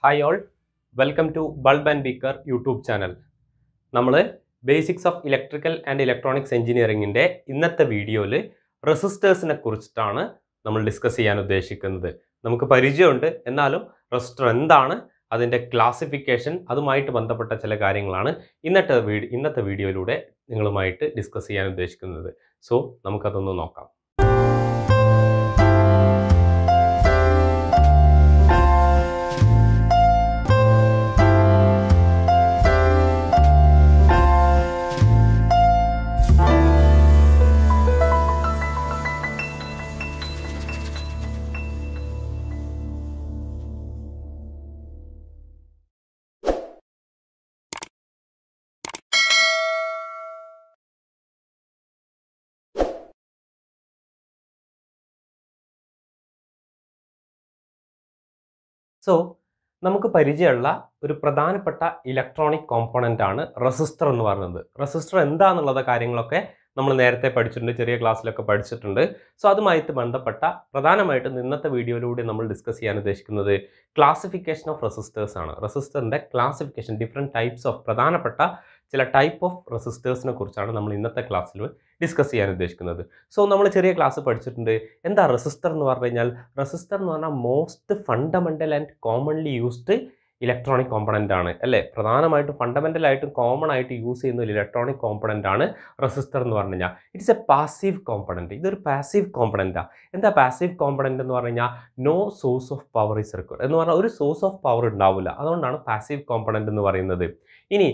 hi all welcome to bulb and beaker YouTube channel നമ്മൾ basics of electrical and electronics എഞ്ചിനീയറിംഗിൻ്റെ ഇന്നത്തെ വീഡിയോയിൽ റെസിസ്റ്റേഴ്സിനെ കുറിച്ചിട്ടാണ് നമ്മൾ ഡിസ്കസ് ചെയ്യാൻ ഉദ്ദേശിക്കുന്നത് നമുക്ക് പരിചയമുണ്ട് എന്നാലും റെസിസ്റ്റർ എന്താണ് അതിൻ്റെ ക്ലാസിഫിക്കേഷൻ അതുമായിട്ട് ബന്ധപ്പെട്ട ചില കാര്യങ്ങളാണ് ഇന്നത്തെ വീഡിയോ ഇന്നത്തെ വീഡിയോയിലൂടെ നിങ്ങളുമായിട്ട് ഡിസ്കസ് ചെയ്യാൻ ഉദ്ദേശിക്കുന്നത് സോ നമുക്കതൊന്ന് നോക്കാം സോ നമുക്ക് പരിചയമുള്ള ഒരു പ്രധാനപ്പെട്ട ഇലക്ട്രോണിക് കോമ്പണൻ്റ് ആണ് റെസിസ്റ്റർ എന്ന് പറയുന്നത് റെസിസ്റ്റർ എന്താണെന്നുള്ള കാര്യങ്ങളൊക്കെ നമ്മൾ നേരത്തെ പഠിച്ചിട്ടുണ്ട് ചെറിയ ക്ലാസ്സിലൊക്കെ പഠിച്ചിട്ടുണ്ട് സോ അതുമായിട്ട് ബന്ധപ്പെട്ട പ്രധാനമായിട്ടും ഇന്നത്തെ വീഡിയോയിലൂടെ നമ്മൾ ഡിസ്കസ് ചെയ്യാൻ ഉദ്ദേശിക്കുന്നത് ക്ലാസിഫിക്കേഷൻ ഓഫ് റെസിസ്റ്റേഴ്സ് ആണ് റെസിസ്റ്ററിൻ്റെ ക്ലാസിഫിക്കേഷൻ ഡിഫറെൻറ്റ് ടൈപ്സ് ഓഫ് പ്രധാനപ്പെട്ട ചില ടൈപ്പ് ഓഫ് റെസിസ്റ്റേഴ്സിനെ കുറിച്ചാണ് നമ്മൾ ഇന്നത്തെ ക്ലാസ്സിൽ ഡിസ്കസ് ചെയ്യാൻ ഉദ്ദേശിക്കുന്നത് സോ നമ്മൾ ചെറിയ ക്ലാസ് പഠിച്ചിട്ടുണ്ട് എന്താ റെസിസ്റ്റർ എന്ന് പറഞ്ഞു കഴിഞ്ഞാൽ റെസിസ്റ്റർ എന്ന് പറഞ്ഞാൽ most fundamental and commonly used electronic component ആണ് അല്ലേ പ്രധാനമായിട്ടും ഫണ്ടമെൻ്റൽ ആയിട്ടും കോമൺ ആയിട്ട് യൂസ് ചെയ്യുന്ന ഒരു ഇലക്ട്രോണിക് കോമ്പണൻ്റ് ആണ് റെസിസ്റ്റർ എന്ന് പറഞ്ഞു കഴിഞ്ഞാൽ ഇറ്റ്സ് എ പാസീവ് കോമ്പണൻറ്റ് ഇതൊരു പാസീവ് കോമ്പണൻറ്റാണ് എന്താ പാസീവ് കോമ്പണൻറ്റ് എന്ന് പറഞ്ഞു കഴിഞ്ഞാൽ no source of power is required എന്ന് പറഞ്ഞാൽ ഒരു സോഴ്സ് ഓഫ് പവർ ഉണ്ടാവില്ല അതുകൊണ്ടാണ് പാസീവ് കോമ്പണൻറ്റ് എന്ന് പറയുന്നത് ഇനി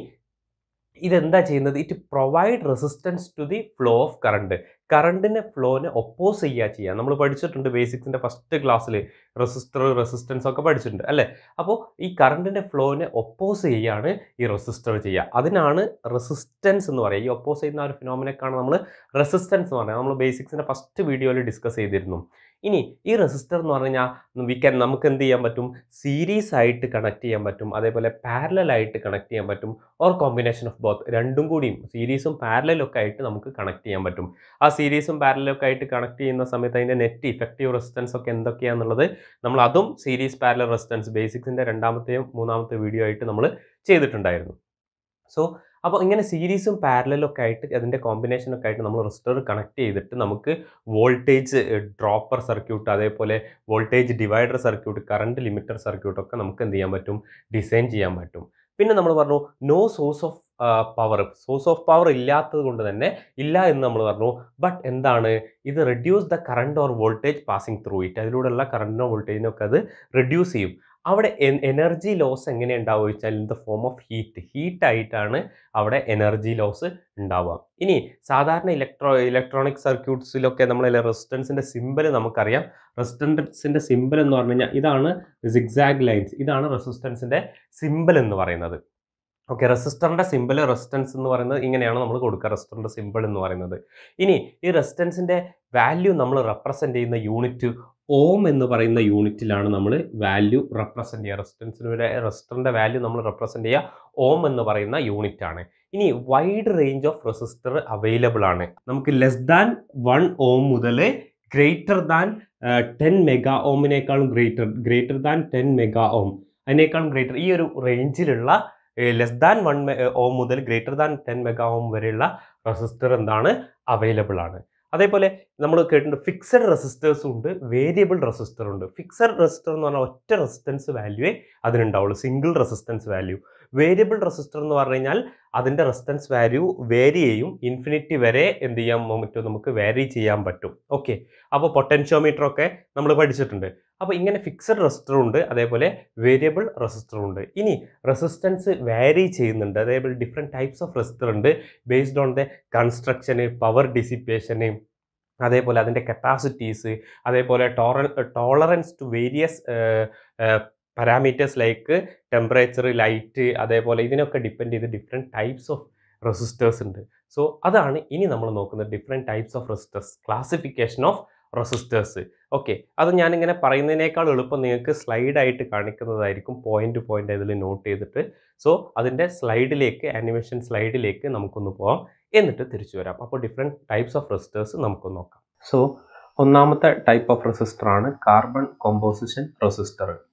ഇതെന്താ ചെയ്യുന്നത് it provide resistance to the flow of current കറണ്ടിനെ ഫ്ലോനെ ഒപ്പോസ് ചെയ്യുക ചെയ്യുക നമ്മൾ പഠിച്ചിട്ടുണ്ട് ബേസിക്സിൻ്റെ ഫസ്റ്റ് ക്ലാസ്സിൽ റെസിസ്റ്റർ റെസിസ്റ്റൻസ് ഒക്കെ പഠിച്ചിട്ടുണ്ട് അല്ലേ അപ്പോൾ ഈ കറണ്ടിൻ്റെ ഫ്ലോനെ ഒപ്പോസ് ചെയ്യാണ് ഈ റെസിസ്റ്റർ ചെയ്യുക അതിനാണ് റെസിസ്റ്റൻസ് എന്ന് പറയുക ഈ ഒപ്പോസ് ചെയ്യുന്ന ആ ഒരു ഫിനോമിനക്കാണ് നമ്മൾ റെസിസ്റ്റൻസ് എന്ന് പറയുന്നത് നമ്മൾ ബേസിക്സിൻ്റെ ഫസ്റ്റ് വീഡിയോയിൽ ഡിസ്കസ് ചെയ്തിരുന്നു ഇനി ഈ റെസിസ്റ്റർ എന്ന് പറഞ്ഞു കഴിഞ്ഞാൽ വി ക്യാൻ നമുക്ക് എന്ത് ചെയ്യാൻ പറ്റും സീരീസ് ആയിട്ട് കണക്ട് ചെയ്യാൻ പറ്റും അതേപോലെ പാരലൽ ആയിട്ട് കണക്ട് ചെയ്യാൻ പറ്റും ഓർ കോമ്പിനേഷൻ ഓഫ് ബോത്ത് രണ്ടും കൂടിയും സീരീസും പാരലലും ഒക്കെ ആയിട്ട് നമുക്ക് കണക്ട് ചെയ്യാൻ പറ്റും ആ സീരീസും പാരലലും ഒക്കെ ആയിട്ട് കണക്ട് ചെയ്യുന്ന സമയത്ത് അതിൻ്റെ നെറ്റ് ഇഫക്റ്റീവ് റെസിസ്റ്റൻസ് ഒക്കെ എന്തൊക്കെയാണെന്നുള്ളത് നമ്മൾ അതും സീരീസ് പാരലൽ റെസിസ്റ്റൻസ് ബേസിക്സിൻ്റെ രണ്ടാമത്തെയും മൂന്നാമത്തെ വീഡിയോ ആയിട്ട് നമ്മൾ ചെയ്തിട്ടുണ്ടായിരുന്നു സോ അപ്പോൾ ഇങ്ങനെ സീരീസും പാരലലും ഒക്കെ ആയിട്ട് അതിൻ്റെ കോമ്പിനേഷനൊക്കെ ആയിട്ട് നമ്മൾ റെസിസ്റ്റർ കണക്ട് ചെയ്തിട്ട് നമുക്ക് വോൾട്ടേജ് ഡ്രോപ്പർ സർക്യൂട്ട് അതേപോലെ voltage divider circuit current limiter circuit ഒക്കെ നമുക്ക് എന്ത് ചെയ്യാൻ പറ്റും ഡിസൈൻ ചെയ്യാൻ പറ്റും പിന്നെ നമ്മൾ പറഞ്ഞു no source of power source of power ഇല്ലാത്തത് കൊണ്ട് തന്നെ ഇല്ല എന്ന് നമ്മൾ പറഞ്ഞു ബട്ട് എന്താണ് ഇത് reduce the current or voltage passing through it അതിലൂടെയുള്ള കറണ്ടിനോ വോൾട്ടേജിനോ ഒക്കെ അത് റെഡ്യൂസ് ചെയ്യും അവിടെ എനർജി ലോസ് എങ്ങനെ ഉണ്ടാവുക വെച്ചാൽ in the form of heat heat ആയിട്ടാണ് അവിടെ എനർജി ലോസ് ഉണ്ടാവുക ഇനി സാധാരണ ഇലക്ട്രോ ഇലക്ട്രോണിക് സർക്യൂട്ട്സിലൊക്കെ നമ്മളെ റെസിസ്റ്റൻസിൻ്റെ സിമ്പൽ നമുക്കറിയാം റെസിസ്റ്റൻസിൻ്റെ സിമ്പൽ എന്ന് പറഞ്ഞു കഴിഞ്ഞാൽ ഇതാണ് സിഗ്സാഗ് ലൈൻസ് ഇതാണ് റെസിസ്റ്റൻസിൻ്റെ സിമ്പൽ എന്ന് പറയുന്നത് ഓക്കെ റെസിസ്റ്ററിൻ്റെ സിമ്പിൾ റെസിസ്റ്റൻസ് എന്ന് പറയുന്നത് ഇങ്ങനെയാണ് നമ്മൾ കൊടുക്കുക റെസിസ്റ്ററിൻ്റെ സിമ്പിൾ എന്ന് പറയുന്നത് ഇനി ഈ റെസിസ്റ്റൻസിൻ്റെ വാല്യൂ നമ്മൾ റെപ്രസെൻ്റ് ചെയ്യുന്ന യൂണിറ്റ് ഓം എന്ന് പറയുന്ന യൂണിറ്റിലാണ് നമ്മൾ വാല്യൂ റെപ്രസെൻ്റ് ചെയ്യുക റെസിസ്റ്റൻസിൻ്റെ റെസിസ്റ്ററിൻ്റെ വാല്യൂ നമ്മൾ റെപ്രസെൻ്റ് ചെയ്യുക ഓം എന്ന് പറയുന്ന യൂണിറ്റ് ആണ് ഇനി wide range of resistor available ആണ് നമുക്ക് ലെസ് ദാൻ വൺ ഓം മുതൽ ഗ്രേറ്റർ ദാൻ ടെൻ മെഗാ ഓമിനേക്കാളും greater greater than ten mega ohm അതിനേക്കാളും ഗ്രേറ്റർ ഈ ഒരു റേഞ്ചിലുള്ള ലെസ് ദാൻ വൺ ഓം മുതൽ greater than ten mega ohm വരെയുള്ള റെസിസ്റ്റർ എന്താണ് അവൈലബിൾ ആണ് അതേപോലെ നമ്മൾ കേട്ടിട്ടുണ്ട് ഫിക്സഡ് റെസിസ്റ്റേഴ്സും ഉണ്ട് വേരിയബിൾ റെസിസ്റ്റർ ഉണ്ട് ഫിക്സഡ് റെസിസ്റ്റർ എന്ന് പറഞ്ഞാൽ ഒറ്റ റെസിസ്റ്റൻസ് വാല്യൂവേ അതിനുണ്ടാവുള്ളൂ single resistance value variable resistor എന്ന് പറഞ്ഞു കഴിഞ്ഞാൽ അതിൻ്റെ റെസിസ്റ്റൻസ് വാല്യൂ വേരി ചെയ്യും ഇൻഫിനിറ്റി വരെ എന്ത് ചെയ്യാൻ പറ്റും നമുക്ക് വേരി ചെയ്യാൻ പറ്റും ഓക്കെ അപ്പോൾ പൊട്ടൻഷ്യോമീറ്റർ ഒക്കെ നമ്മൾ പഠിച്ചിട്ടുണ്ട് അപ്പോൾ ഇങ്ങനെ ഫിക്സഡ് റെസിസ്റ്റർ ഉണ്ട് അതേപോലെ വേരിയബിൾ റെസിസ്റ്റർ ഉണ്ട് ഇനി റെസിസ്റ്റൻസ് വാരി ചെയ്യുന്നുണ്ട് അതേപോലെ ഡിഫറെൻറ്റ് ടൈപ്സ് ഓഫ് റെസിസ്റ്റർ ഉണ്ട് based on the construction power dissipation അതേപോലെ അതിൻ്റെ കപ്പാസിറ്റീസ് അതേപോലെ ടോറ tolerance to various parameters like temperature light അതേപോലെ ഇതിനൊക്കെ ഡിപ്പെൻഡ് ചെയ്ത് ഡിഫറെൻറ്റ് ടൈപ്സ് ഓഫ് റെസിസ്റ്റേഴ്സ് ഉണ്ട് സോ അതാണ് ഇനി നമ്മൾ നോക്കുന്നത് different types of resistors classification of resistors okay അത് ഞാനിങ്ങനെ പറയുന്നതിനേക്കാൾ എളുപ്പം നിങ്ങൾക്ക് സ്ലൈഡായിട്ട് കാണിക്കുന്നതായിരിക്കും പോയിന്റ് പോയിന്റ് ഇതിൽ നോട്ട് ചെയ്തിട്ട് സോ അതിൻ്റെ സ്ലൈഡിലേക്ക് ആനിമേഷൻ സ്ലൈഡിലേക്ക് നമുക്കൊന്ന് പോകാം എന്നിട്ട് തിരിച്ചു വരാം അപ്പോൾ ഡിഫറെൻറ്റ് ടൈപ്സ് ഓഫ് റെസിസ്റ്റേഴ്സ് നമുക്ക് നോക്കാം സോ ഒന്നാമത്തെ ടൈപ്പ് ഓഫ് റെസിസ്റ്റർ ആണ് കാർബൺ കോമ്പോസിഷൻ റെസിസ്റ്റർ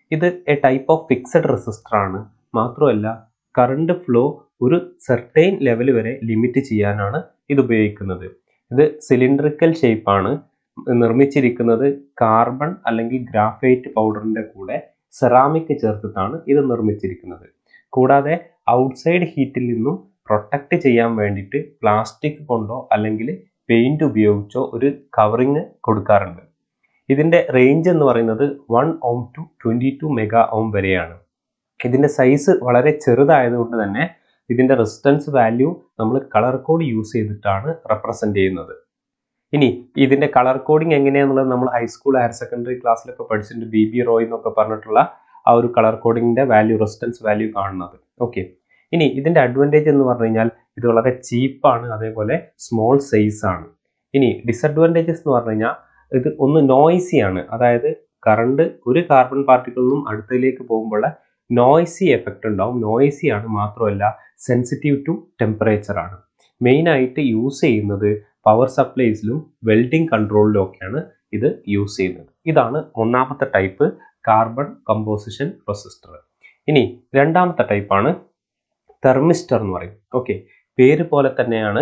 ഇത് a type of fixed resistor ആണ് മാത്രമല്ല കറണ്ട് ഫ്ലോ ഒരു സെർട്ടൈൻ ലെവൽ വരെ ലിമിറ്റ് ചെയ്യാനാണ് ഇത് ഉപയോഗിക്കുന്നത് ഇത് സിലിണ്ടറിക്കൽ ഷേപ്പാണ് നിർമ്മിച്ചിരിക്കുന്നത് കാർബൺ അല്ലെങ്കിൽ ഗ്രാഫൈറ്റ് പൗഡറിന്റെ കൂടെ സെറാമിക് ചേർത്തിട്ടാണ് ഇത് നിർമ്മിച്ചിരിക്കുന്നത് കൂടാതെ ഔട്ട്സൈഡ് ഹീറ്റിൽ നിന്നും പ്രൊട്ടക്റ്റ് ചെയ്യാൻ വേണ്ടിയിട്ട് പ്ലാസ്റ്റിക് കൊണ്ടോ അല്ലെങ്കിൽ പെയിന്റ് ഉപയോഗിച്ചോ ഒരു കവറിങ് കൊടുക്കാറുണ്ട് ഇതിന്റെ റേഞ്ച് എന്ന് പറയുന്നത് one ohm to twenty two mega ohm വരെയാണ് ഇതിന്റെ സൈസ് വളരെ ചെറുതായതുകൊണ്ട് തന്നെ ഇതിന്റെ റെസിസ്റ്റൻസ് വാല്യൂ നമ്മൾ കളർ കോഡ് യൂസ് ചെയ്തിട്ടാണ് റെപ്രസെന്റ് ചെയ്യുന്നത് ഇനി ഇതിന്റെ കളർ കോഡിങ് എങ്ങനെയാണെന്നുള്ളത് നമ്മൾ ഹൈസ്കൂൾ ഹയർ സെക്കൻഡറി ക്ലാസ്സിലൊക്കെ പഠിച്ചിട്ടുണ്ട് ബി ബി റോയ് എന്നൊക്കെ പറഞ്ഞിട്ടുള്ള ആ ഒരു കളർ കോഡിങ്ങിന്റെ വാല്യൂ റെസിസ്റ്റൻസ് വാല്യൂ കാണുന്നത് ഓക്കെ ഇനി ഇതിന്റെ അഡ്വാൻറ്റേജ് എന്ന് പറഞ്ഞു കഴിഞ്ഞാൽ ഇത് വളരെ ചീപ്പാണ് അതേപോലെ സ്മോൾ സൈസ് ആണ് ഇനി ഡിസഡ്വാൻറ്റേജസ് എന്ന് പറഞ്ഞു കഴിഞ്ഞാൽ ഇത് ഒന്ന് നോയ്സി ആണ് അതായത് കറണ്ട് ഒരു കാർബൺ പാർട്ടിക്കിളിൽ നിന്നും അടുത്തതിലേക്ക് പോകുമ്പോൾ നോയ്സി എഫക്റ്റ് ഉണ്ടാവും നോയ്സി ആണ് മാത്രമല്ല സെൻസിറ്റീവ് ടു ടെമ്പറേച്ചർ ആണ് മെയിൻ ആയിട്ട് യൂസ് ചെയ്യുന്നത് പവർ സപ്ലൈസിലും വെൽഡിംഗ് കൺട്രോളിലും ഒക്കെയാണ് ഇത് യൂസ് ചെയ്യുന്നത് ഇതാണ് ഒന്നാമത്തെ ടൈപ്പ് കാർബൺ കമ്പോസിഷൻ റെസിസ്റ്റർ ഇനി രണ്ടാമത്തെ ടൈപ്പാണ് തെർമിസ്റ്റർ എന്ന് പറയും ഓക്കെ പേര് പോലെ തന്നെയാണ്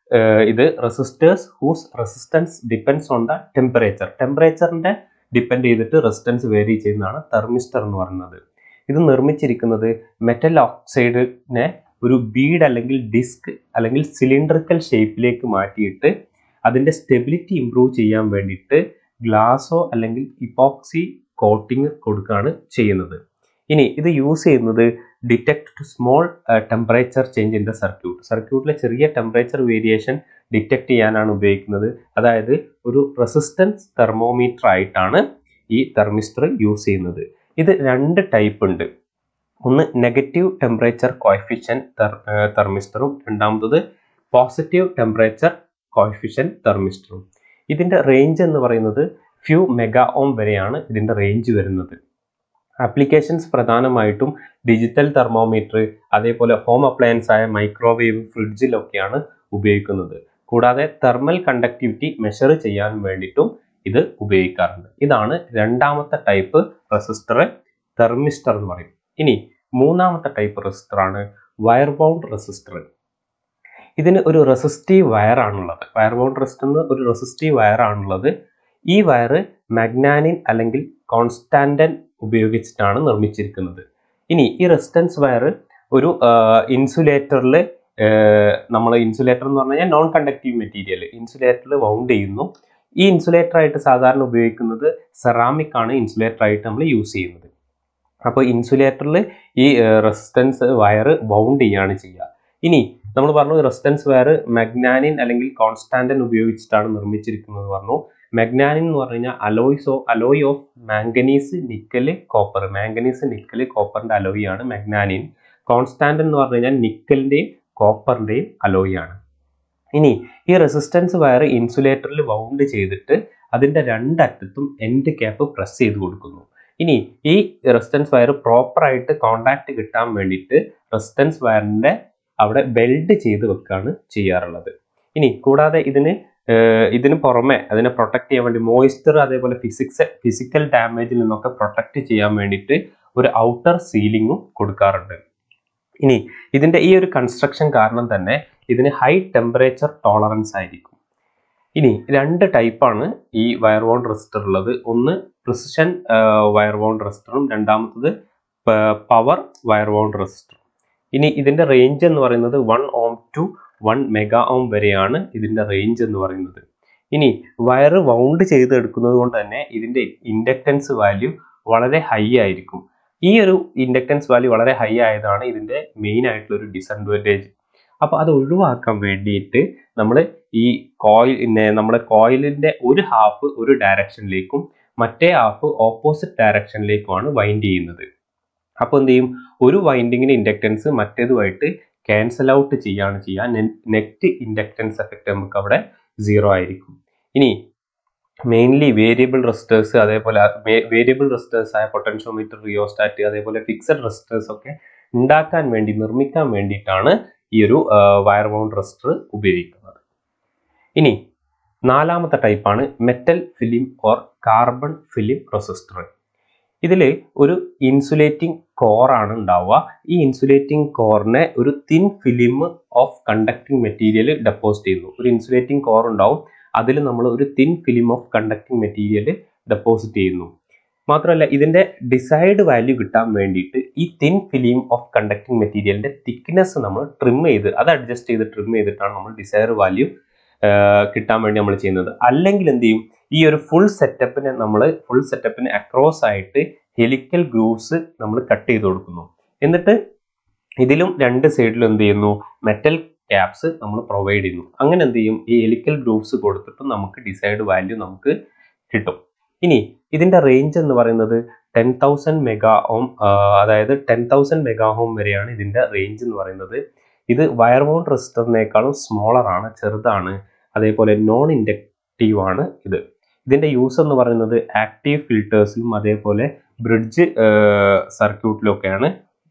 ഇത് resistors whose resistance depends on the temperature ടെമ്പറേച്ചറിന്റെ ഡിപ്പെൻഡ് ചെയ്തിട്ട് റെസിസ്റ്റൻസ് വേരി ചെയ്യുന്നതാണ് തെർമിസ്റ്റർ എന്ന് പറയുന്നത് ഇത് നിർമ്മിച്ചിരിക്കുന്നത് മെറ്റൽ ഓക്സൈഡിനെ ഒരു ബീഡ് അല്ലെങ്കിൽ ഡിസ്ക് അല്ലെങ്കിൽ സിലിണ്ടറിക്കൽ ഷേപ്പിലേക്ക് മാറ്റിയിട്ട് അതിന്റെ സ്റ്റെബിലിറ്റി ഇംപ്രൂവ് ചെയ്യാൻ വേണ്ടിയിട്ട് ഗ്ലാസോ അല്ലെങ്കിൽ ഇപ്പോക്സി കോട്ടിങ് കൊടുക്കുകയാണ് ചെയ്യുന്നത് ഇനി ഇത് യൂസ് ചെയ്യുന്നത് detect to small temperature change in the circuit സർക്യൂട്ടിലെ ചെറിയ ടെമ്പറേച്ചർ വേരിയേഷൻ ഡിറ്റക്ട് ചെയ്യാനാണ് ഉപയോഗിക്കുന്നത് അതായത് ഒരു റെസിസ്റ്റൻസ് തെർമോമീറ്റർ ആയിട്ടാണ് ഈ തെർമിസ്റ്റർ യൂസ് ചെയ്യുന്നത് ഇത് രണ്ട് ടൈപ്പ് ഉണ്ട് ഒന്ന് നെഗറ്റീവ് ടെമ്പറേച്ചർ കോയഫിഷ്യൻ തെർമിസ്റ്ററും രണ്ടാമത്തത് പോസിറ്റീവ് ടെമ്പറേച്ചർ കോയഫിഷ്യൻ തെർമിസ്റ്ററും ഇതിൻ്റെ റേഞ്ച് എന്ന് പറയുന്നത് ഫ്യൂ മെഗാ ഓം വരെയാണ് ഇതിൻ്റെ റേഞ്ച് വരുന്നത് ആപ്ലിക്കേഷൻസ് പ്രധാനമായിട്ടും ഡിജിറ്റൽ തെർമോമീറ്റർ അതേപോലെ ഹോം അപ്ലയൻസ് ആയ മൈക്രോവേവ് ഫ്രിഡ്ജിലൊക്കെയാണ് ഉപയോഗിക്കുന്നത് കൂടാതെ തെർമൽ കണ്ടക്ടിവിറ്റി മെഷർ ചെയ്യാൻ വേണ്ടിയിട്ടും ഇത് ഉപയോഗിക്കാറുണ്ട് ഇതാണ് രണ്ടാമത്തെ ടൈപ്പ് റെസിസ്റ്റർ തെർമിസ്റ്റർ എന്ന് പറയും ഇനി മൂന്നാമത്തെ ടൈപ്പ് റെസിസ്റ്റർ ആണ് വയർ ബൗണ്ട് റെസിസ്റ്റർ ഇതിന് ഒരു റെസിസ്റ്റീവ് വയർ ആണുള്ളത് വയർ ബൗണ്ട് റെസിസ്റ്ററിന് ഒരു റെസിസ്റ്റീവ് വയർ ആണുള്ളത് ഈ വയർ മാഗ്നാനിൻ അല്ലെങ്കിൽ കോൺസ്റ്റാൻറ്റൻ ഉപയോഗിച്ചിട്ടാണ് നിർമ്മിച്ചിരിക്കുന്നത് ഇനി ഈ റെസിസ്റ്റൻസ് വയർ ഒരു ഇൻസുലേറ്ററിൽ നമ്മൾ ഇൻസുലേറ്റർ എന്ന് പറഞ്ഞു കഴിഞ്ഞാൽ നോൺ കണ്ടക്റ്റീവ് മെറ്റീരിയൽ ഇൻസുലേറ്ററിൽ വൗണ്ട് ചെയ്യുന്നു ഈ ഇൻസുലേറ്റർ ആയിട്ട് സാധാരണ ഉപയോഗിക്കുന്നത് സെറാമിക് ആണ് ഇൻസുലേറ്റർ ആയിട്ട് നമ്മൾ യൂസ് ചെയ്യുന്നത് അപ്പോൾ ഇൻസുലേറ്ററിൽ ഈ റെസിസ്റ്റൻസ് വയർ വൗണ്ട് ചെയ്യാണ് ചെയ്യുക ഇനി നമ്മൾ പറഞ്ഞു റെസിസ്റ്റൻസ് വയർ മഗ്നാനിൻ അല്ലെങ്കിൽ കോൺസ്റ്റാൻറ്റൻ ഉപയോഗിച്ചിട്ടാണ് നിർമ്മിച്ചിരിക്കുന്നത് പറഞ്ഞു മഗ്നാനിൻ എന്ന് പറഞ്ഞു കഴിഞ്ഞാൽ alloys oh alloy of manganese nickel copper manganese nickel കോപ്പറിന്റെ അലോയ് ആണ് മഗ്നാനിൻ കോൺസ്റ്റാൻറ്റൻ എന്ന് പറഞ്ഞു കഴിഞ്ഞാൽ നിക്കലിന്റെയും കോപ്പറിന്റെയും അലോയ് ആണ് ഇനി ഈ റെസിസ്റ്റൻസ് വയർ ഇൻസുലേറ്ററിൽ വൗണ്ട് ചെയ്തിട്ട് അതിന്റെ രണ്ടറ്റത്തും എൻഡ് ക്യാപ്പ് പ്രസ് ചെയ്ത് കൊടുക്കുന്നു ഇനി ഈ റെസിസ്റ്റൻസ് വയർ പ്രോപ്പർ ആയിട്ട് കോണ്ടാക്ട് കിട്ടാൻ വേണ്ടിയിട്ട് റെസിസ്റ്റൻസ് വയറിന്റെ അവിടെ ബെൽഡ് ചെയ്ത് വെക്കുകയാണ് ചെയ്യാറുള്ളത് ഇനി കൂടാതെ ഇതിന് ഇതിന് പുറമെ അതിനെ പ്രൊട്ടക്ട് ചെയ്യാൻ വേണ്ടി മോയ്സ്ചർ അതേപോലെ ഫിസിക്സ് ഫിസിക്കൽ ഡാമേജിൽ നിന്നൊക്കെ പ്രൊട്ടക്ട് ചെയ്യാൻ വേണ്ടിയിട്ട് ഒരു ഔട്ടർ സീലിങ്ങും കൊടുക്കാറുണ്ട് ഇനി ഇതിന്റെ ഈ ഒരു കൺസ്ട്രക്ഷൻ കാരണം തന്നെ ഇതിന് ഹൈ ടെമ്പറേച്ചർ ടോളറൻസ് ആയിരിക്കും ഇനി രണ്ട് ടൈപ്പാണ് ഈ വയർ വോൺ റെസിസ്റ്റർ ഉള്ളത് ഒന്ന് പ്രിസിഷൻ വയർ വോൺ റെസിസ്റ്ററും രണ്ടാമത്തത് പവർ വയർ വോൺ റെസിസ്റ്റർ ഇനി ഇതിന്റെ റേഞ്ച് എന്ന് പറയുന്നത് one ohm to one mega ohm വരെയാണ് ഇതിന്റെ റേഞ്ച് എന്ന് പറയുന്നത് ഇനി വയർ വൗണ്ട് ചെയ്തെടുക്കുന്നത് കൊണ്ട് തന്നെ ഇതിന്റെ ഇൻഡക്റ്റൻസ് വാല്യൂ വളരെ ഹൈ ആയിരിക്കും ഈ ഒരു ഇൻഡക്റ്റൻസ് വാല്യൂ വളരെ ഹൈ ആയതാണ് ഇതിന്റെ മെയിൻ ആയിട്ടുള്ള ഒരു ഡിസഡ്വാൻറ്റേജ് അപ്പോൾ അത് ഒഴിവാക്കാൻ വേണ്ടിയിട്ട് നമ്മൾ ഈ കോയിൽ നമ്മുടെ കോയിലിന്റെ ഒരു ഹാഫ് ഒരു ഡയറക്ഷനിലേക്കും മറ്റേ ഹാഫ് ഓപ്പോസിറ്റ് ഡയറക്ഷനിലേക്കുമാണ് വൈൻഡ് ചെയ്യുന്നത് അപ്പോൾ എന്ത് ചെയ്യും ഒരു വൈൻഡിങ്ങിന് ഇൻഡക്റ്റൻസ് മറ്റേതുമായിട്ട് ക്യാൻസൽ ഔട്ട് ചെയ്യാണ് ചെയ്യുക നെറ്റ് ഇൻഡക്റ്റൻസ് എഫക്റ്റ് നമുക്ക് അവിടെ സീറോ ആയിരിക്കും ഇനി മെയിൻലി വേരിയബിൾ റെസിസ്റ്റേഴ്സ് അതേപോലെ വേരിയബിൾ റെസിസ്റ്റേഴ്സ് ആയ പൊട്ടൻഷ്യോമീറ്റർ റിയോസ്റ്റാറ്റ് അതേപോലെ ഫിക്സഡ് റെസിസ്റ്റേഴ്സ് ഒക്കെ ഉണ്ടാക്കാൻ വേണ്ടി നിർമ്മിക്കാൻ വേണ്ടിയിട്ടാണ് ഈ ഒരു വയർ ബൗണ്ട് റെസിസ്റ്റർ ഉപയോഗിക്കുന്നത് ഇനി നാലാമത്തെ ടൈപ്പാണ് metal film or carbon film resistor ഇതിൽ ഒരു ഇൻസുലേറ്റിംഗ് കോറാണ് ഉണ്ടാവുക ഈ ഇൻസുലേറ്റിംഗ് കോറിനെ ഒരു thin film of conducting material deposit ചെയ്യുന്നു ഒരു ഇൻസുലേറ്റിംഗ് കോർ ഉണ്ടാവും അതിൽ നമ്മൾ ഒരു thin film of conducting material deposit ചെയ്യുന്നു മാത്രമല്ല ഇതിന്റെ ഡിസൈഡ് വാല്യൂ കിട്ടാൻ വേണ്ടിയിട്ട് ഈ തിൻ ഫിലിം ഓഫ് കണ്ടക്ടിങ് മെറ്റീരിയലിന്റെ തിക്നെസ് നമ്മൾ ട്രിം ചെയ്ത് അത് അഡ്ജസ്റ്റ് ചെയ്ത് ട്രിം ചെയ്തിട്ടാണ് നമ്മൾ ഡിസൈർ വാല്യൂ കിട്ടാൻ വേണ്ടി നമ്മൾ ചെയ്യുന്നത് അല്ലെങ്കിൽ എന്ത് ചെയ്യും ഈ ഒരു ഫുൾ സെറ്റപ്പിനെ നമ്മൾ ഫുൾ സെറ്റപ്പിന് അക്രോസ് ആയിട്ട് ഹെലിക്കൽ ഗ്രൂവ്സ് നമ്മൾ കട്ട് ചെയ്ത് കൊടുക്കുന്നു എന്നിട്ട് ഇതിലും രണ്ട് സൈഡിലും എന്ത് ചെയ്യുന്നു മെറ്റൽ ക്യാപ്സ് നമ്മൾ പ്രൊവൈഡ് ചെയ്യുന്നു അങ്ങനെ എന്ത് ചെയ്യും ഈ ഹെലിക്കൽ ഗ്രൂവ്സ് കൊടുത്തിട്ട് നമുക്ക് ഡിസൈഡ് വാല്യൂ നമുക്ക് കിട്ടും ഇനി ഇതിന്റെ റേഞ്ച് എന്ന് പറയുന്നത് ടെൻ തൗസൻഡ് മെഗാ ഓം അതായത് ടെൻ തൗസൻഡ് മെഗാ ഹോം വരെയാണ് ഇതിന്റെ റേഞ്ച് എന്ന് പറയുന്നത് ഇത് വയർ വോൺ റെസിസ്റ്ററിനേക്കാളും സ്മോളർ ആണ് ചെറുതാണ് അതേപോലെ നോൺ ഇൻഡക്റ്റീവ് ആണ് ഇത് ഇതിന്റെ യൂസ് എന്ന് പറയുന്നത് ആക്റ്റീവ് ഫിൽറ്റേഴ്സിലും അതേപോലെ ബ്രിഡ്ജ് സർക്യൂട്ടിലൊക്കെയാണ്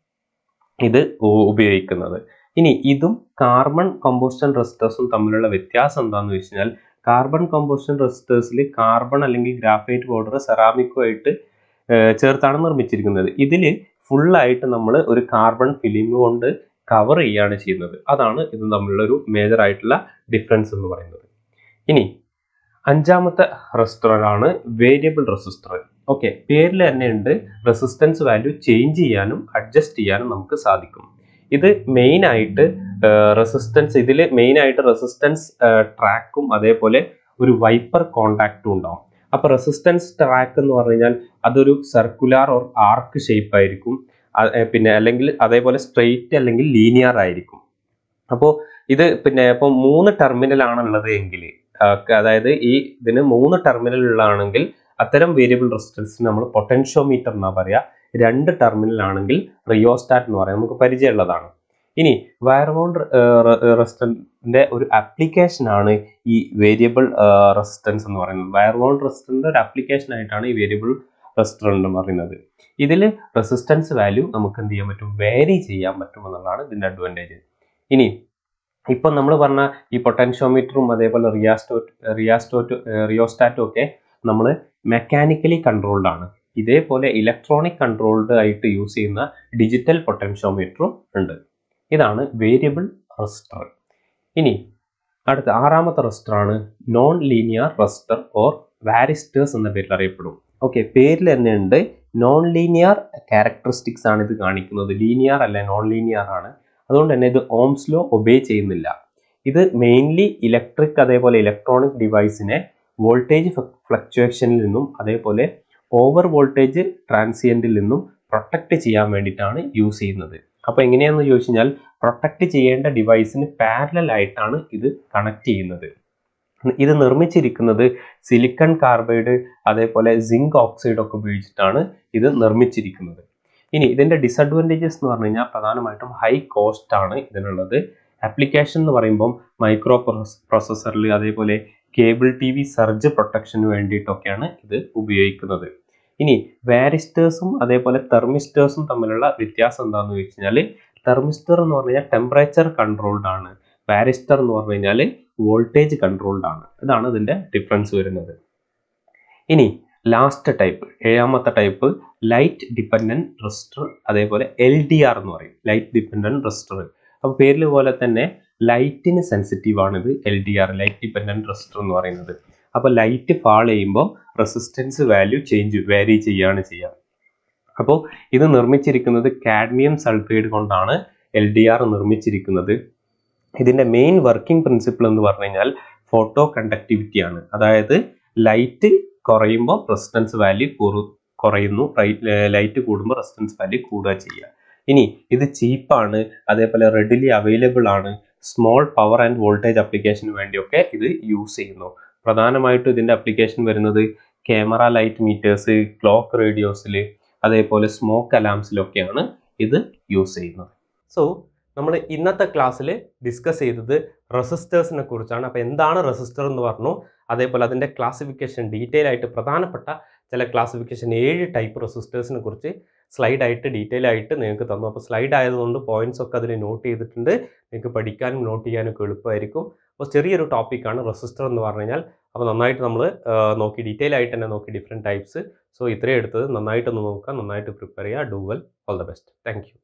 ഇത് ഉ- ഉപയോഗിക്കുന്നത് ഇനി ഇതും കാർബൺ കമ്പോസ്റ്റൻ റെസിസ്റ്റേഴ്സും തമ്മിലുള്ള വ്യത്യാസം എന്താണെന്ന് വെച്ച് കഴിഞ്ഞാൽ കാർബൺ കമ്പോസ്റ്റൻ റെസിസ്റ്റേഴ്സിൽ കാർബൺ അല്ലെങ്കിൽ ഗ്രാഫൈറ്റ് പൗഡർ സെറാമിക്കുമായിട്ട് ചേർത്താണ് നിർമ്മിച്ചിരിക്കുന്നത് ഇതിൽ ഫുള്ളായിട്ട് നമ്മൾ ഒരു കാർബൺ ഫിലിം കൊണ്ട് കവർ ചെയ്യുകയാണ് ചെയ്യുന്നത് അതാണ് ഇത് തമ്മിലുള്ള ഒരു മേജർ ആയിട്ടുള്ള ഡിഫറൻസ് എന്ന് പറയുന്നത് ഇനി അഞ്ചാമത്തെ റെസിസ്റ്റർ ആണ് വേരിയബിൾ റെസിസ്റ്റർ ഓക്കെ പേരിൽ തന്നെ ഉണ്ട് റെസിസ്റ്റൻസ് വാല്യൂ ചേഞ്ച് ചെയ്യാനും അഡ്ജസ്റ്റ് ചെയ്യാനും നമുക്ക് സാധിക്കും ഇത് മെയിൻ ആയിട്ട് റെസിസ്റ്റൻസ് ഇതിൽ മെയിൻ ആയിട്ട് റെസിസ്റ്റൻസ് ട്രാക്കും അതേപോലെ ഒരു വൈപ്പർ കോണ്ടാക്റ്റും ഉണ്ടാവും അപ്പൊ റെസിസ്റ്റൻസ് ട്രാക്ക് എന്ന് പറഞ്ഞു കഴിഞ്ഞാൽ അതൊരു സർക്കുലാർ ഓർ ആർക്ക് ഷേപ്പ് ആയിരിക്കും അ- ഏർ പിന്നെ അല്ലെങ്കിൽ അതേപോലെ സ്ട്രെയിറ്റ് അല്ലെങ്കിൽ ലീനിയർ ആയിരിക്കും അപ്പോൾ ഇത് പിന്നെ ഇപ്പോൾ മൂന്ന് ടെർമിനൽ ആണ് ഉള്ളത് എങ്കിൽ അതായത് ഈ ഇതിന് മൂന്ന് ടെർമിനൽ ഉള്ളതാണെങ്കിൽ അത്തരം വേരിയബിൾ റെസിസ്റ്റൻസിന് നമ്മൾ പൊട്ടൻഷ്യോമീറ്റർ എന്നാ പറയാ രണ്ട് ടെർമിനൽ ആണെങ്കിൽ റിയോസ്റ്റാറ്റ് എന്ന് പറയാം നമുക്ക് പരിചയമുള്ളതാണ് ഇനി വയർ ബൗണ്ട് റെസിസ്റ്റൻറ്റിന്റെ ഒരു ആപ്ലിക്കേഷൻ ആണ് ഈ വേരിയബിൾ റെസിസ്റ്റൻസ് എന്ന് പറയുന്നത് വയർ ബൗണ്ട് റെസിസ്റ്റൻറ്റിന്റെ ഒരു ആപ്ലിക്കേഷൻ ആയിട്ടാണ് ഈ വേരിയബിൾ റെസിസ്റ്റർ എന്ന് പറയുന്നത് ഇതിൽ റെസിസ്റ്റൻസ് വാല്യൂ നമുക്ക് എന്ത് ചെയ്യാൻ പറ്റും വേരി ചെയ്യാൻ പറ്റും എന്നുള്ളതാണ് ഇതിന്റെ അഡ്വാൻറ്റേജ് ഇനി ഇപ്പം നമ്മൾ പറഞ്ഞ ഈ പൊട്ടൻഷ്യോമീറ്ററും അതേപോലെ റിയാസ്റ്റോറ്റ് റിയാസ്റ്റോറ്റ് റിയോസ്റ്റാറ്റും ഒക്കെ നമ്മൾ മെക്കാനിക്കലി കൺട്രോൾഡ് ആണ് ഇതേപോലെ ഇലക്ട്രോണിക് കൺട്രോൾഡ് ആയിട്ട് യൂസ് ചെയ്യുന്ന ഡിജിറ്റൽ പൊട്ടൻഷ്യോമീറ്ററും ഉണ്ട് ഇതാണ് വേരിയബിൾ റെസിസ്റ്റർ ഇനി അടുത്ത ആറാമത്തെ റെസിസ്റ്റർ ആണ് non linear resistor or varistors എന്ന പേരിൽ അറിയപ്പെടും ഓക്കെ പേരിൽ തന്നെ ഉണ്ട് നോൺ ലീനിയർ ക്യാരക്ടറിസ്റ്റിക്സ് ആണ് ഇത് കാണിക്കുന്നത് ലീനിയർ അല്ല നോൺ ലീനിയർ ആണ് അതുകൊണ്ട് തന്നെ ഇത് ഓംസ് ലോ ഒബേ ചെയ്യുന്നില്ല ഇത് മെയിൻലി ഇലക്ട്രിക് അതേപോലെ ഇലക്ട്രോണിക് ഡിവൈസിനെ വോൾട്ടേജ് ഫ്ലക്ച്വേഷനിൽ നിന്നും അതേപോലെ ഓവർ വോൾട്ടേജ് ട്രാൻസിയന്റിൽ നിന്നും പ്രൊട്ടക്റ്റ് ചെയ്യാൻ വേണ്ടിയിട്ടാണ് യൂസ് ചെയ്യുന്നത് അപ്പോൾ എങ്ങനെയാണെന്ന് ചോദിച്ചു കഴിഞ്ഞാൽ പ്രൊട്ടക്റ്റ് ചെയ്യേണ്ട ഡിവൈസിന് പാരലൽ ആയിട്ടാണ് ഇത് കണക്ട് ചെയ്യുന്നത് ഇത് നിർമ്മിച്ചിരിക്കുന്നത് സിലിക്കൺ കാർബൈഡ് അതേപോലെ സിങ്ക് ഓക്സൈഡ് ഒക്കെ ഉപയോഗിച്ചിട്ടാണ് ഇത് നിർമ്മിച്ചിരിക്കുന്നത് ഇനി ഇതിന്റെ ഡിസഡ്വാൻറ്റേജസ് എന്ന് പറഞ്ഞു കഴിഞ്ഞാൽ പ്രധാനമായിട്ടും ഹൈ കോസ്റ്റ് ആണ് ഇതിനുള്ളത് ആപ്ലിക്കേഷൻ എന്ന് പറയുമ്പം മൈക്രോ പ്രോസസ്സറിൽ അതേപോലെ കേബിൾ ടി വി സർജ് പ്രൊട്ടക്ഷന് വേണ്ടിയിട്ടൊക്കെയാണ് ഇത് ഉപയോഗിക്കുന്നത് ഇനി വാരിസ്റ്റേഴ്സും അതേപോലെ തെർമിസ്റ്റേഴ്സും തമ്മിലുള്ള വ്യത്യാസം എന്താണെന്ന് ചോദിച്ചു കഴിഞ്ഞാൽ തെർമിസ്റ്റർ എന്ന് പറഞ്ഞു കഴിഞ്ഞാൽ ടെമ്പറേച്ചർ കൺട്രോൾഡ് ആണ് വാരിസ്റ്റർ എന്ന് പറഞ്ഞു കഴിഞ്ഞാൽ വോൾട്ടേജ് കൺട്രോൾഡ് ആണ് ഇതാണ് ഇതിന്റെ ഡിഫറൻസ് വരുന്നത് ഇനി ലാസ്റ്റ് ടൈപ്പ് ഏഴാമത്തെ ടൈപ്പ് ലൈറ്റ് ഡിപ്പെൻഡന്റ് റെസിസ്റ്റർ അതേപോലെ എൽ ഡി ആർ എന്ന് പറയും ലൈറ്റ് ഡിപ്പെൻഡന്റ് റെസിസ്റ്റർ അപ്പോൾ പേരിൽ പോലെ തന്നെ ലൈറ്റിന് സെൻസിറ്റീവ് ആണ് ഇത് L D R light dependent resistor എന്ന് പറയുന്നത് അപ്പോൾ ലൈറ്റ് ഫാൾ ചെയ്യുമ്പോൾ റെസിസ്റ്റൻസ് വാല്യൂ ചേഞ്ച് വാരി ചെയ്യുകയാണ് ചെയ്യുക അപ്പോൾ ഇത് നിർമ്മിച്ചിരിക്കുന്നത് കാഡ്മിയം സൾഫൈഡ് കൊണ്ടാണ് എൽ ഡി ആർ നിർമ്മിച്ചിരിക്കുന്നത് ഇതിന്റെ മെയിൻ വർക്കിംഗ് പ്രിൻസിപ്പിൾ എന്ന് പറഞ്ഞു കഴിഞ്ഞാൽ ഫോട്ടോ കണ്ടക്ടിവിറ്റി ആണ് അതായത് ലൈറ്റ് കുറയുമ്പോൾ റെസിസ്റ്റൻസ് വാല്യൂ കുറയുന്നു ലൈറ്റ് കൂടുമ്പോൾ റെസിസ്റ്റൻസ് വാല്യൂ കൂടുക ചെയ്യുക ഇനി ഇത് ചീപ്പാണ് അതേപോലെ റെഡിലി അവൈലബിൾ ആണ് സ്മോൾ പവർ ആൻഡ് വോൾട്ടേജ് അപ്ലിക്കേഷന് വേണ്ടിയൊക്കെ ഇത് യൂസ് ചെയ്യുന്നു പ്രധാനമായിട്ടും ഇതിന്റെ അപ്ലിക്കേഷൻ വരുന്നത് ക്യാമറ ലൈറ്റ് മീറ്റേഴ്സ് ക്ലോക്ക് റേഡിയോസിൽ അതേപോലെ സ്മോക്ക് അലാംസിലൊക്കെയാണ് ഇത് യൂസ് ചെയ്യുന്നത് സോ നമ്മൾ ഇന്നത്തെ ക്ലാസ്സിൽ ഡിസ്കസ് ചെയ്തത് റെസിസ്റ്റേഴ്സിനെ കുറിച്ചാണ് അപ്പോൾ എന്താണ് റെസിസ്റ്റർ എന്ന് പറഞ്ഞു അതേപോലെ അതിൻ്റെ ക്ലാസിഫിക്കേഷൻ ഡീറ്റെയിൽ ആയിട്ട് പ്രധാനപ്പെട്ട ചില ക്ലാസിഫിക്കേഷൻ ഏഴ് ടൈപ്പ് റെസിസ്റ്റേഴ്സിനെ കുറിച്ച് സ്ലൈഡ് ആയിട്ട് ഡീറ്റെയിൽ ആയിട്ട് നിങ്ങൾക്ക് തന്നു അപ്പോൾ സ്ലൈഡ് ആയതുകൊണ്ട് പോയിന്റ്സ് ഒക്കെ അതിൽ നോട്ട് ചെയ്തിട്ടുണ്ട് നിങ്ങൾക്ക് പഠിക്കാനും നോട്ട് ചെയ്യാനും ഒക്കെ എളുപ്പമായിരിക്കും അപ്പോൾ ചെറിയൊരു ടോപ്പിക്കാണ് റെസിസ്റ്റർ എന്ന് പറഞ്ഞു കഴിഞ്ഞാൽ അപ്പോൾ നന്നായിട്ട് നമ്മൾ നോക്കി ഡീറ്റെയിൽ ആയിട്ട് തന്നെ നോക്കി ഡിഫറെൻറ്റ് ടൈപ്സ് സോ ഇത്രയും എടുത്തത് നന്നായിട്ടൊന്ന് നോക്കുക നന്നായിട്ട് പ്രിപ്പയർ ചെയ്യുക do well all the best thank U